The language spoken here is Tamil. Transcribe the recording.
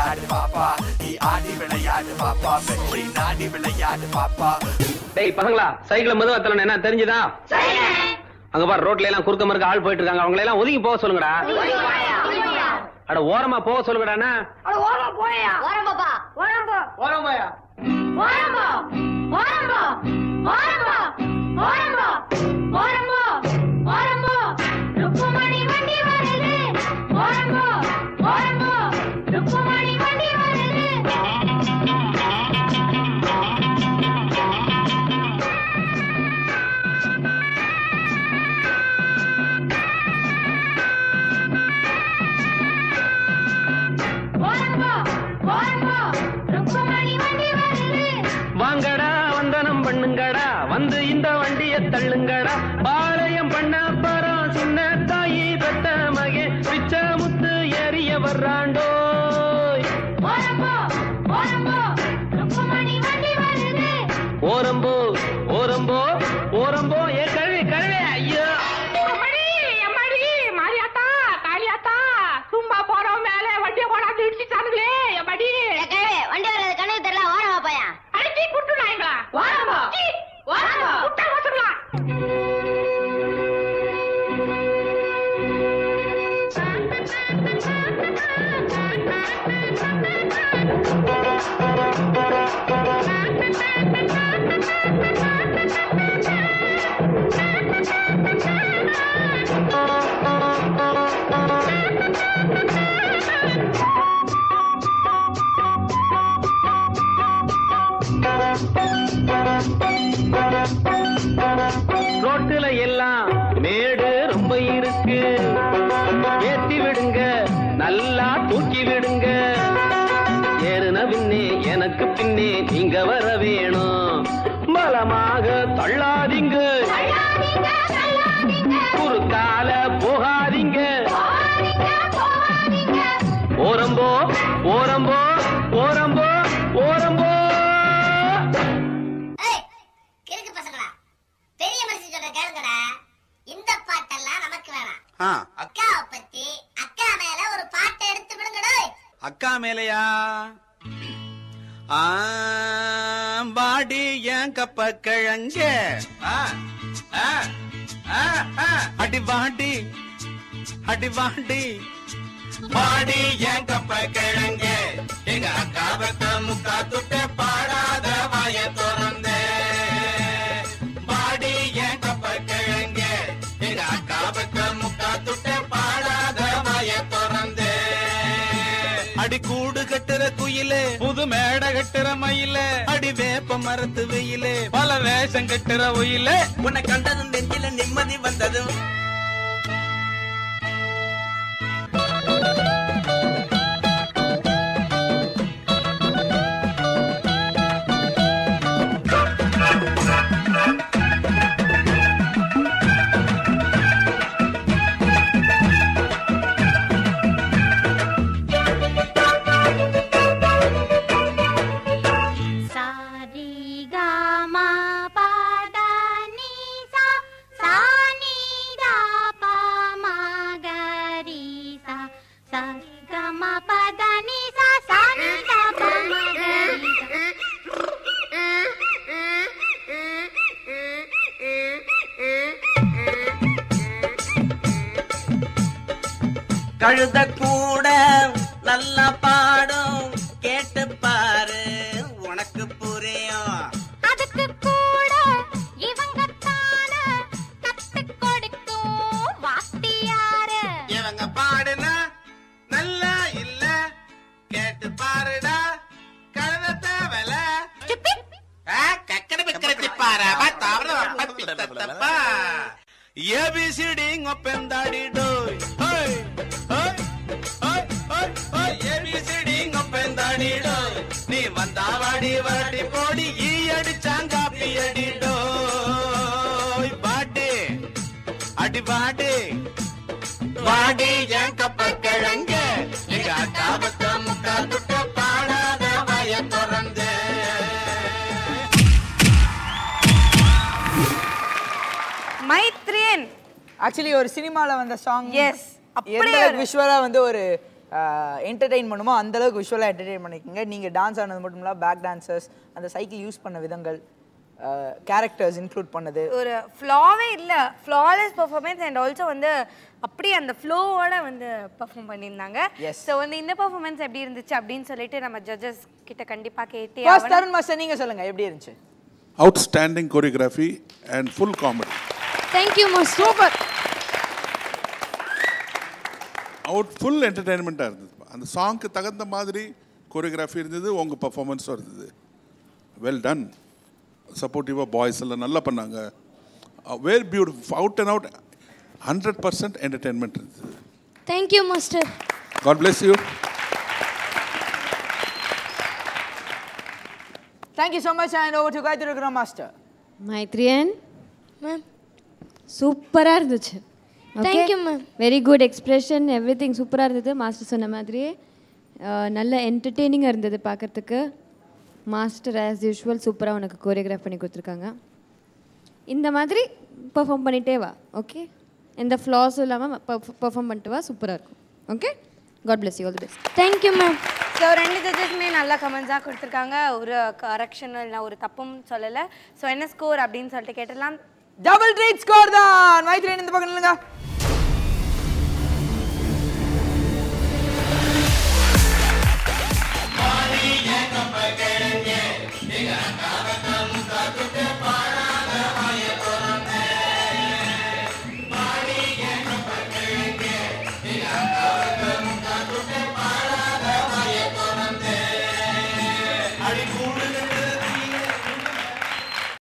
விளையாடு பாப்பா நீ ஆடி விளையாடு பாப்பா வெற்றி நாடி விளையாடு பாப்பா டேய் பசங்களா சைக்கிள மெதுவா தரணும் என்ன தெரிஞ்சுதா அங்க பாரு ரோட்ல எல்லாம் குறுக்க மறுக்க ஆள் போயிட்டு இருக்காங்க அவங்கள எல்லாம் ஒதுங்கி போக சொல்லுங்கடா அட ஓரமா போக சொல்லுங்கடா வாங்கடா வந்தனம் பண்ணுங்கடா வந்து இந்த வண்டிய தள்ளுங்கடா பாளையம் பண்ண பரம் சின்ன தாயி பெத்த மகே பிச்ச முத்து ஏறிய வர்றாண்டோ ஓரம்போ ஓரம்போ ஓரம்போ ஏ கழுவி கழுவி ஐயோ அம்மாடி, அம்மாடி, மாரியாத்தா, காளியாத்தா, சும்மா போறோம் மேல வண்டியை கொண்டாந்து இடிச்சுட்டானுங்களே, அம்மாடி. வண்டி வர்றது கண்ணுக்கு தெரியல ஓரமா போயா அடிச்சி குட்டு நாய்ங்களா? சீ, குட்டா பசங்களா? ரோட்டுல எல்லாம் மேடு ரொம்ப இருக்கு ஏத்தி விடுங்க நல்லா தூக்கி விடுங்க ஏறுன பின்னே எனக்கு பின்னே நீங்க வர வேணும் பலமாக தள்ளாதீங்க குறுக்கால போகாதீங்க ஓரம்போ ஓரம்போ ஓரம்போ ஓரம்போ ஏய், கிறுக்கு பசங்களா பெரிய மனுஷன் சொல்ற கேளுங்கடா இந்த பாட்டெல்லாம் நமக்கு வேணாம் ஆ, அக்காவை பத்தி அக்கா மேல ஒரு பாட்டை எடுத்து விடுங்கடோ அக்கா மேலையா ஆ, பாடி ஏன் கப்ப கிழங்க அடி வாடி அடி வாடி பாடி என் கப்ப கிழங்க எங்க அக்காவத்த முக்கா துட்ட பாடாத வாய திறந்தே பாடி என் கப்ப கிழங்க எங்க அக்காவத்த முக்கா துட்ட பாடாத வாய திறந்தே அடி கூடு கட்டுற குயிலே புது மேடை கட்டுற மயிலே அடி வேப்ப மரத்து வெயிலே பல வேஷம் கட்டுற ஒயிலே உன்னை கண்டதும் நெஞ்சில நிம்மதி வந்ததும் சாரிகாமா பாதானி சா சானிதா பாமகரி சா சாரிகாமா பாதானி சா சானிதா பாமகரி கழுத கூட நல்லா பாடும் கேட்டு பாரு உனக்கு புரியும் அதுக்கு கூட இவங்க தான கத்து கொடுக்கும் வாத்தியாரு இவங்க பாடுனா நல்லா இல்ல கேட்டு பாருடா கழுத தேவல கக்கட பிக்கட பாரா தாவர ஏபிசிடி ஒப்பந்தாடி டோய் ஹோய் ஹோய் ஹோய் ஹோய் ஹோய் ஏபிசிடி ஒப்பந்தாடி டோய் நீ வந்தா வாடி வாடி போடி ஈ அடிச்சாங்காப்பி அடி டோய் பாட்டு அடி பாட்டு வாடி என் கப்ப கிழங்க எங்க அக்காபத்த முக்கா துட்ட பாடாத வய திறந்து மைத்ரியன் ஆக்சுவலி ஒரு சினிமால வந்த சாங் Yes. அப்படியே எந்த ஒரு- விஷுவலா வந்து ஒரு என்டர்டெயின் பண்ணுமோ அந்த அளவுக்கு விஷுவலாக என்டர்டெயின் பண்ணிக்கோங்க நீங்கள் டான்ஸ் ஆனது மட்டும் இல்லை பேக் டான்சர்ஸ் அந்த சைக்கிள் யூஸ் பண்ண விதங்கள் கேரக்டர்ஸ் இன்க்ளூட் பண்ணது ஒரு ஃப்ளாவே இல்ல ஃப்ளாலெஸ் பெர்ஃபார்மன்ஸ் அண்ட் ஆல்சோ வந்து அப்படியே அந்த ஃப்ளோவோட வந்து பெர்ஃபார்ம் பண்ணியிருந்தாங்க Yes. ஸோ வந்து இந்த பெர்ஃபார்மன்ஸ் எப்படி இருந்துச்சு அப்படின்னு சொல்லிட்டு நம்ம ஜட்ஜஸ் கிட்ட கண்டிப்பா கேட்டே ஃபர்ஸ்ட் ஆகணும் தருண் மாஸ்டர் நீங்கள் சொல்லுங்கள் எப்படி இருந்துச்சு outstanding choreography and full comedy. Thank you master super out full என்டர்டெயின்மெண்ட்டாக இருந்தது அந்த சாங்க்கு தகுந்த மாதிரி கோரியோகிராஃபி இருந்தது உங்கள் பர்ஃபார்மன்ஸும் இருந்தது வெல் டன் சப்போர்ட்டிவாக பாய்ஸ் எல்லாம் நல்லா பண்ணாங்க very beautiful out and out hundred percent entertainment இருந்தது thank you master god bless you thank you so much and over to Gayathri Vikram master Maithreyan ma'am சூப்பராக இருந்துச்சு Thank you, ma'am. Very good expression everything சூப்பராக இருந்தது மாஸ்டர் சொன்ன மாதிரியே அஹ், நல்ல என்டர்டெய்னிங்காக இருந்தது பார்க்கறதுக்கு மாஸ்டர் ஆஸ் யூஷுவல் சூப்பராக உனக்கு கோரியோகிராஃப் பண்ணி கொடுத்துருக்காங்க இந்த மாதிரி பெர்ஃபார்ம் பண்ணிட்டே வா ஓகே எந்த ஃப்ளாஸும் இல்லாமல் பெர்ஃபார்ம் பண்ணிட்டு வா சூப்பராக இருக்கும் okay god bless you all the best thank you ma'am so ரெண்டு ஜட்ஜஸுமே நல்ல கமெண்ட்ஸாக கொடுத்துருக்காங்க ஒரு கரெக்ஷனும் இல்லை ஒரு தப்பும் சொல்லலை ஸோ என்ன ஸ்கோர் அப்படின்னு சொல்லிட்டு கேட்டலாம் டபுள் ட்ரீட் ஸ்கோர் தான் மைத்ரேன் இந்த பக்கம் இல்லைங்க